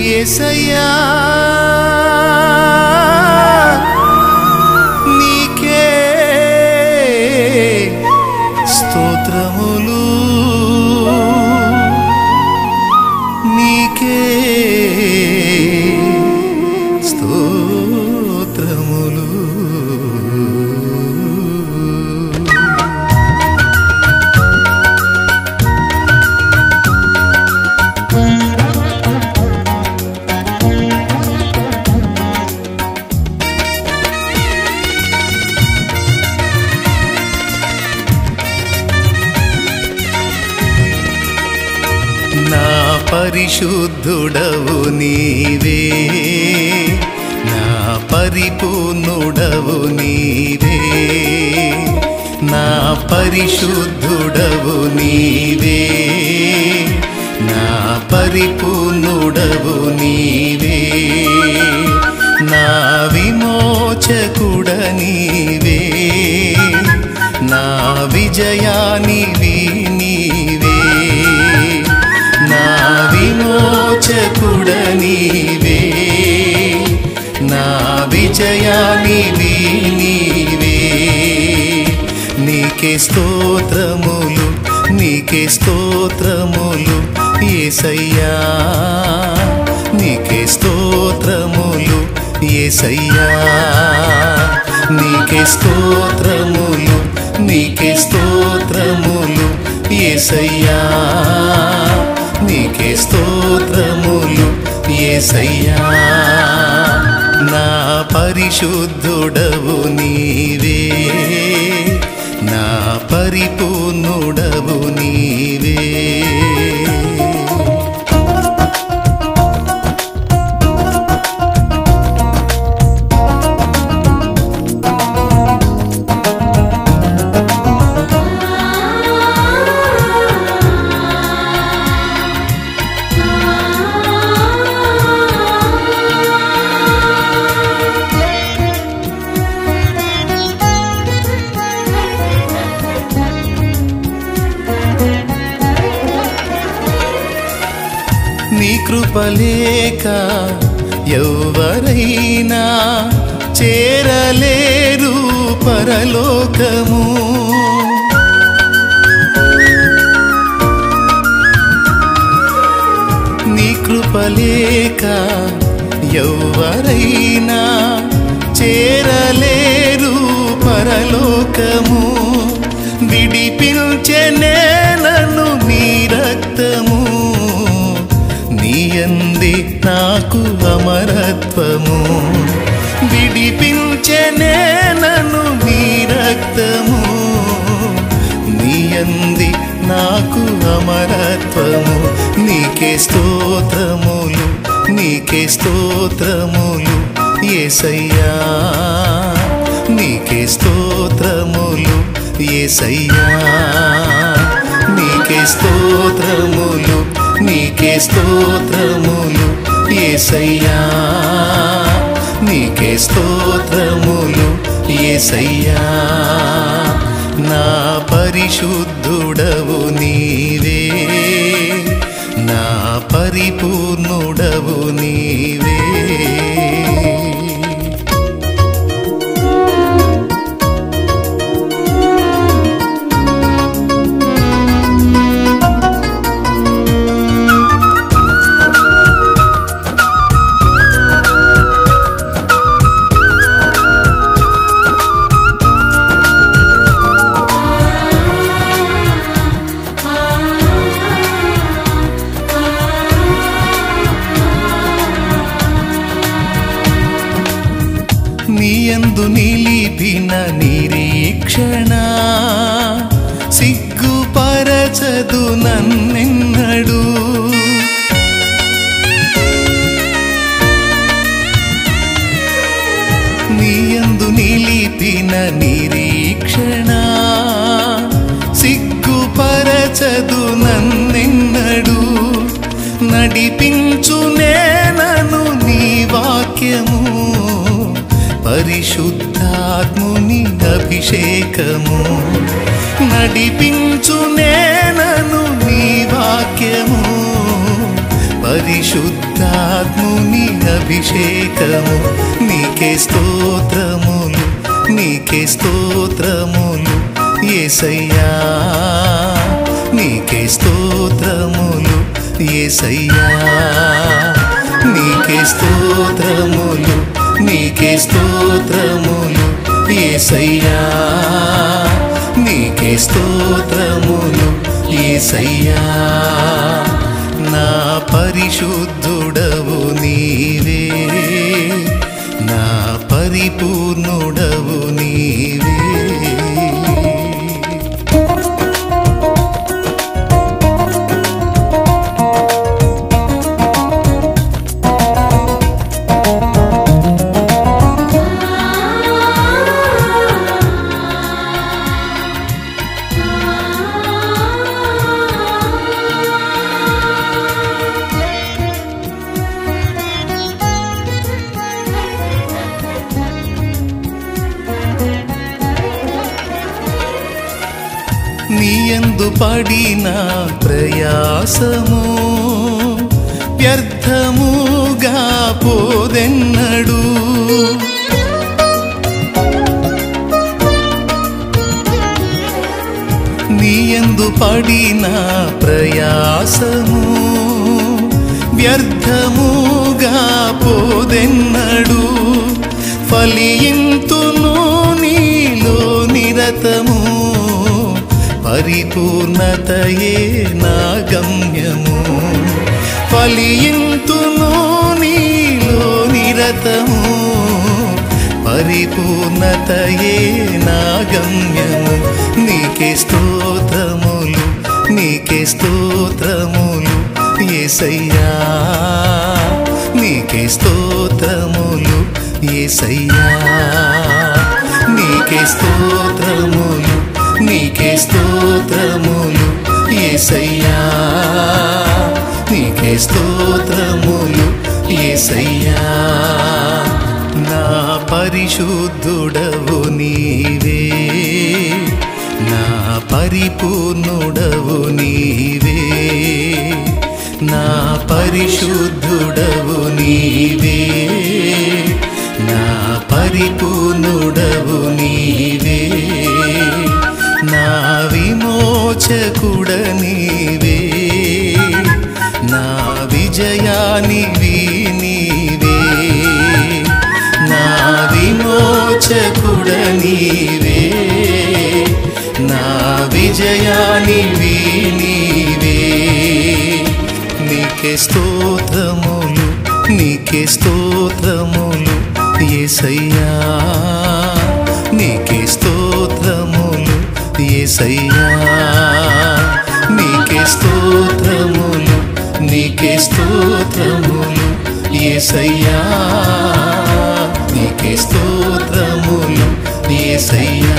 ఏసయ్యా నీకే స్తోత్రములు నీకే స్తోత్రములు నా పరిశుద్ధుడవు నీవే నా పరిపూర్ణుడవు నీవే నా పరిశుద్ధుడవు నీవే నా పరిపూర్ణుడవు నీవే నా విమోచకుడ నీవే నా విజయానివి నీవే నా విమోచకుడ నీవే నా విజయానివి నీవే నీకే స్తోత్రములు నీకే స్తోత్రములు ఏసయ్యా నీకే స్తోత్రములు ఏసయ్యా నీకే స్తోత్రములు నీకే స్తోత్రములు ఏసయ్యా నీకే స్తోత్రములు ఏసయ్యా నా పరిశుద్ధుడవు నీవే నా పరిపూర్ణుడవు నీవే నీ కృపలేక ఎవరైనా చేరలేరు పరలోకము నీ కృపలేక ఎవరైనా చేరలేరు పరలోకము విడిపించెనే నన్ను నీ రక్తము నీయంది నాకు అమరత్వము విడిపించెనే నన్ను నీ రక్తము నీయంది నాకు అమరత్వము నీకే స్తోత్రములు నీకే స్తోత్రములు ఏసయ్యా నీకే స్తోత్రములు ఏసయ్యా నీకే స్తోత్రములు నీకే స్తోత్రములు ఏసయ్యా నీకే స్తోత్రములు ఏసయ్యా నా పరిశుద్ధుడవు నీవే నా పరిపూర్ణుడవు నీవే నీయందు నిలిపిన నిరీక్షణ సిగ్గుపరచదు నన్నెన్నడు నీయందు నిలిపిన నిరీక్షణ సిగ్గుపరచదు నన్నెన్నడు నడిపించునే నన్ను నీ వాక్యము పరిశుద్ధాత్ముని అభిషేకము నడిపించునే నన్ను నీ వాక్యము పరిశుద్ధాత్ముని అభిషేకము నీకే స్తోత్రములు నీకే స్తోత్రములు ఏసయ్యా నీకే స్తోత్రములు ఏసయ్యా నీకే స్తోత్రములు నీకే స్తోత్రములు ఏసయ్యా నీకే స్తోత్రములు ఏసయ్యా నా పరిశుద్ధుడవు నీవే నా పరిపూర్ణుడవు నీవే నీయందు పడిన ప్రయాసము వ్యర్థముగా పోదెన్నడు నీయందు పడిన ప్రయాసము వ్యర్థముగా పోదెన్నడు ఫలియింతును నీలో నిరతము పరిపూర్ణతయే నా గమ్యము ఫలియింతును నీలో నిరతము పరిపూర్ణతయే నా గమ్యము నీకే స్తోత్రములు నీకే స్తోత్రములు ఏసయ్యా నీకే స్తోత్రములు ఏసయ్యా నీకే స్తోత్రములు నీకే స్తోత్రములు ఏసయ్యా నీకే స్తోత్రములు ఏసయ్యా నా పరిశుద్ధుడవు నీవే నా పరిపూర్ణుడవు నీవే నా పరిశుద్ధుడవు నీవే నా పరిపూర్ణుడవు నీవే నా విమోచకుడ నీవే నా విజయానివి నీవే నా విమోచకుడ నీవే నా విజయానివి నీవే నీకే స్తోత్రములు నీకే స్తోత్రములు ఏసయ్యా నీకే స్తోత్రములు ఏసయ్యా నీకే స్తోత్రములు నీకే స్తోత్రములు ఏసయ్యా నీకే స్తోత్రములు ఏసయ్యా